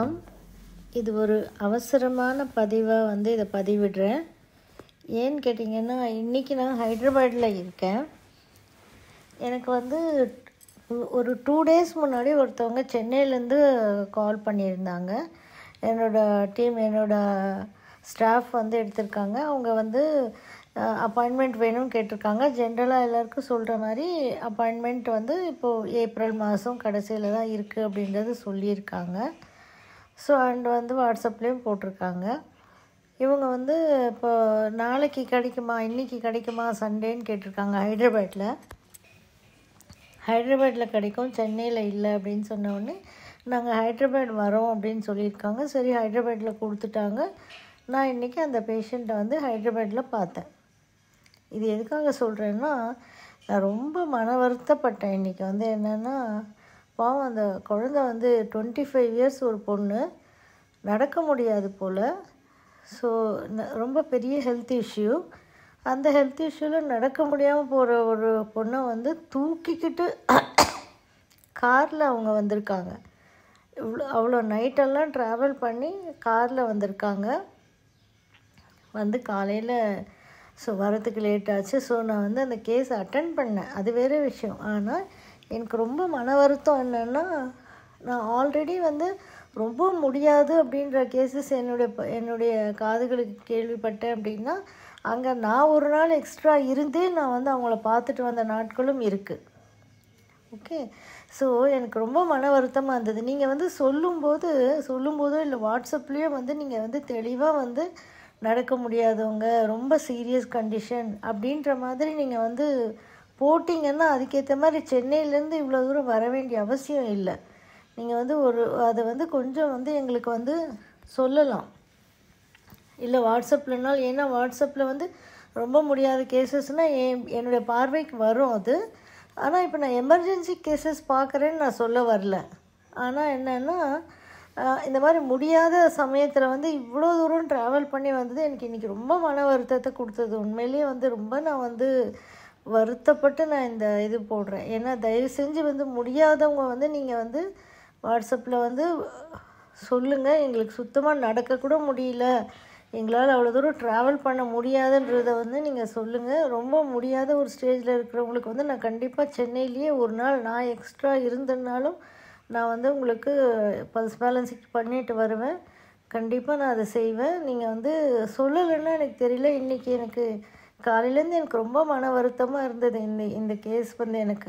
வணக்கம் இது ஒரு அவசரமான பதிவாக வந்து இதை பதிவிடுறேன் ஏன்னு கேட்டிங்கன்னா இன்றைக்கி நான் ஹைதராபாடில் இருக்கேன் எனக்கு வந்து ஒ- ஒரு டூ டேஸ் முன்னாடி ஒருத்தவங்க சென்னையிலேருந்து கால் பண்ணியிருந்தாங்க என்னோடய டீம் என்னோடய ஸ்டாஃப் வந்து எடுத்திருக்காங்க அவங்க வந்து அப்பாயின்மெண்ட் வேணும்னு கேட்டிருக்காங்க ஜென்ரலாக எல்லாருக்கும் சொல்கிற மாதிரி அப்பாயின்மெண்ட் வந்து இப்போது ஏப்ரல் மாதம் கடைசியில் தான் இருக்குது அப்படின்றது சொல்லியிருக்காங்க ஸோ அண்ட் வந்து வாட்ஸ்அப்லேயும் போட்டிருக்காங்க இவங்க வந்து இப்போ நாளைக்கு கிடைக்குமா இன்றைக்கி கிடைக்குமா சண்டேன்னு கேட்டிருக்காங்க ஹைதராபாத்தில் ஹைதராபாத்தில் கிடைக்கும் சென்னையில் இல்லை அப்படின்னு சொன்ன உடனே நாங்கள் ஹைதராபாத் வரோம் அப்படின்னு சொல்லியிருக்காங்க சரி ஹைதராபாத்தில் கொடுத்துட்டாங்க நான் இன்றைக்கி அந்த பேஷண்ட்டை வந்து ஹைதராபாத்தில் பார்த்தேன் இது எதுக்காக சொல்கிறேன்னா நான் ரொம்ப மன வருத்தப்பட்டேன் இன்றைக்கி வந்து என்னென்னா பாவம் அந்த குழந்தை வந்து டுவெண்ட்டி ஃபைவ் இயர்ஸ் ஒரு பொண்ணு நடக்க முடியாது போல் ஸோ ரொம்ப பெரிய ஹெல்த் இஷ்யூ அந்த ஹெல்த் இஷ்யூவில் நடக்க முடியாமல் போகிற ஒரு பொண்ணை வந்து தூக்கிக்கிட்டு காரில் அவங்க வந்திருக்காங்க இவ்வளோ அவ்வளோ நைட்டெல்லாம் ட்ராவல் பண்ணி காரில் வந்திருக்காங்க வந்து காலையில் ஸோ வரத்துக்கு லேட் ஆச்சு ஸோ நான் வந்து அந்த கேஸ் அட்டன் பண்ணேன் அது வேறு விஷயம் ஆனால் எனக்கு ரொம்ப மன வருத்தம் என்னென்னா நான் ஆல்ரெடி வந்து ரொம்ப முடியாது அப்படின்ற கேசஸ் என்னுடைய ப- என்னுடைய காதுகளுக்கு கேள்விப்பட்டேன் அப்படின்னா அங்கே நான் ஒரு நாள் எக்ஸ்ட்ரா இருந்தே நான் வந்து அவங்கள பார்த்துட்டு வந்த நாட்களும் இருக்குது ஓகே ஸோ எனக்கு ரொம்ப மன வருத்தமாக இருந்தது நீங்கள் வந்து சொல்லும்போது சொல்லும்போதோ இல்லை வாட்ஸ்அப்லேயோ வந்து நீங்கள் வந்து தெளிவாக வந்து நடக்க முடியாதவங்க ரொம்ப சீரியஸ் கண்டிஷன் அப்படின்ற மாதிரி நீங்கள் வந்து போட்டிங்கன்னா அதுக்கேற்ற மாதிரி சென்னையிலேருந்து இவ்வளோ தூரம் வர வேண்டிய அவசியம் இல்லை நீங்கள் வந்து ஒரு அதை வந்து கொஞ்சம் வந்து எங்களுக்கு வந்து சொல்லலாம் இல்லை வாட்ஸ்அப்லனால் ஏன்னா வாட்ஸ்அப்பில் வந்து ரொம்ப முடியாத கேசஸ்னால் என் என்னுடைய பார்வைக்கு வரும் அது ஆனால் இப்போ நான் எமர்ஜென்சி கேசஸ் பார்க்குறேன்னு நான் சொல்ல வரல ஆனால் என்னென்னா ஆஹ், இந்த மாதிரி முடியாத சமயத்தில் வந்து இவ்வளோ தூரம் ட்ராவல் பண்ணி வந்தது எனக்கு இன்றைக்கி ரொம்ப மன வருத்தத்தை கொடுத்தது உண்மையிலேயே வந்து ரொம்ப நான் வந்து வருத்தப்பட்டு நான் இந்த இது போடுறேன் ஏன்னா தயவு செஞ்சு வந்து முடியாதவங்க வந்து நீங்கள் வந்து வாட்ஸ்அப்பில் வந்து சொல்லுங்கள் எங்களுக்கு சுத்தமாக நடக்கக்கூட முடியல எங்களால் அவ்வளோ தூரம் ட்ராவல் பண்ண முடியாதுன்றதை வந்து நீங்கள் சொல்லுங்கள் ரொம்ப முடியாத ஒரு ஸ்டேஜில் இருக்கிறவங்களுக்கு வந்து நான் கண்டிப்பாக சென்னையிலேயே ஒரு நாள் நான் எக்ஸ்ட்ரா இருந்தனாலும் நான் வந்து உங்களுக்கு பல்ஸ் பேலன்ஸிங் பண்ணிட்டு வருவேன் கண்டிப்பாக நான் அதை செய்வேன் நீங்கள் வந்து சொல்லலைன்னா எனக்கு தெரியல இன்றைக்கி எனக்கு காலையிலேருந்து எனக்கு ரொம்ப மன வருத்தமாக இருந்தது இந்த இந்த கேஸ் வந்து எனக்கு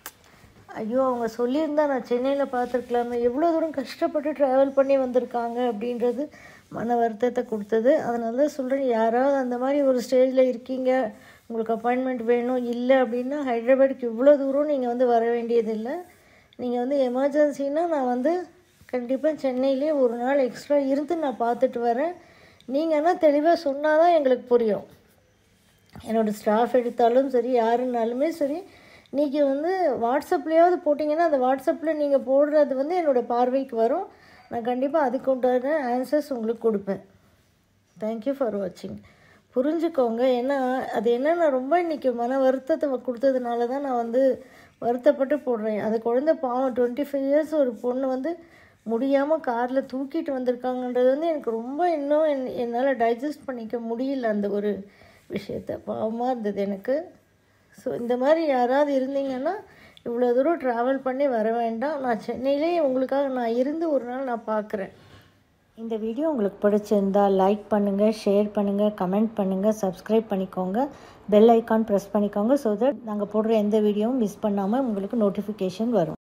ஐயோ அவங்க சொல்லியிருந்தா நான் சென்னையில் பார்த்துருக்கலாமே எவ்வளோ தூரம் கஷ்டப்பட்டு ட்ராவல் பண்ணி வந்திருக்காங்க அப்படின்றது மன வருத்தத்தை கொடுத்தது அதனால தான் சொல்கிறேன் யாராவது அந்த மாதிரி ஒரு ஸ்டேஜில் இருக்கீங்க உங்களுக்கு அப்பாயின்மெண்ட் வேணும் இல்லை அப்படின்னா ஹைதராபாத்துக்கு இவ்வளோ தூரம் நீங்கள் வந்து வர வேண்டியதில்லை நீங்கள் வந்து எமர்ஜென்சின்னா நான் வந்து கண்டிப்பாக சென்னையிலே ஒரு நாள் எக்ஸ்ட்ரா இருந்து நான் பார்த்துட்டு வரேன் நீங்கள் ஆனால் தெளிவாக சொன்னால் தான் எங்களுக்கு புரியும் என்னோடய ஸ்டாஃப் எடுத்தாலும் சரி யாருன்னாலுமே சரி நீங்கள் வந்து வாட்ஸ்அப்லேயாவது போட்டிங்கன்னா அந்த வாட்ஸ்அப்பில் நீங்கள் போடுறது வந்து என்னோடய பார்வைக்கு வரும் நான் கண்டிப்பாக அதுக்கு உண்டான ஆன்சர்ஸ் உங்களுக்கு கொடுப்பேன் தேங்க்யூ ஃபார் வாட்சிங் புரிஞ்சுக்கோங்க ஏன்னா அது என்னன்னா ரொம்ப இன்றைக்கி மன வருத்தத்தை கொடுத்ததுனால தான் நான் வந்து வருத்தப்பட்டு போடுறேன் அது குழந்தை பாவம் டுவெண்ட்டி ஃபைவ் இயர்ஸ் ஒரு பொண்ணு வந்து முடியாமல் காரில் தூக்கிட்டு வந்திருக்காங்கன்றது வந்து எனக்கு ரொம்ப இன்னும் என் என்னால் டைஜஸ்ட் பண்ணிக்க முடியல அந்த ஒரு விஷயத்த பாவமாக இருந்தது எனக்கு ஸோ இந்த மாதிரி யாராவது இருந்தீங்கன்னா இவ்வளோ தூரம் ட்ராவல் பண்ணி வர வேண்டாம் நான் சென்னையிலே உங்களுக்காக நான் இருந்து ஒரு நாள் நான் பார்க்குறேன் இந்த வீடியோ உங்களுக்கு பிடிச்சிருந்தா லைக் பண்ணுங்கள் ஷேர் பண்ணுங்கள் கமெண்ட் பண்ணுங்கள் சப்ஸ்கிரைப் பண்ணிக்கோங்க பெல் ஐக்கான் ப்ரெஸ் பண்ணிக்கோங்க ஸோ தட் நாங்கள் போடுற எந்த வீடியோவும் மிஸ் பண்ணாமல் உங்களுக்கு நோட்டிஃபிகேஷன் வரும்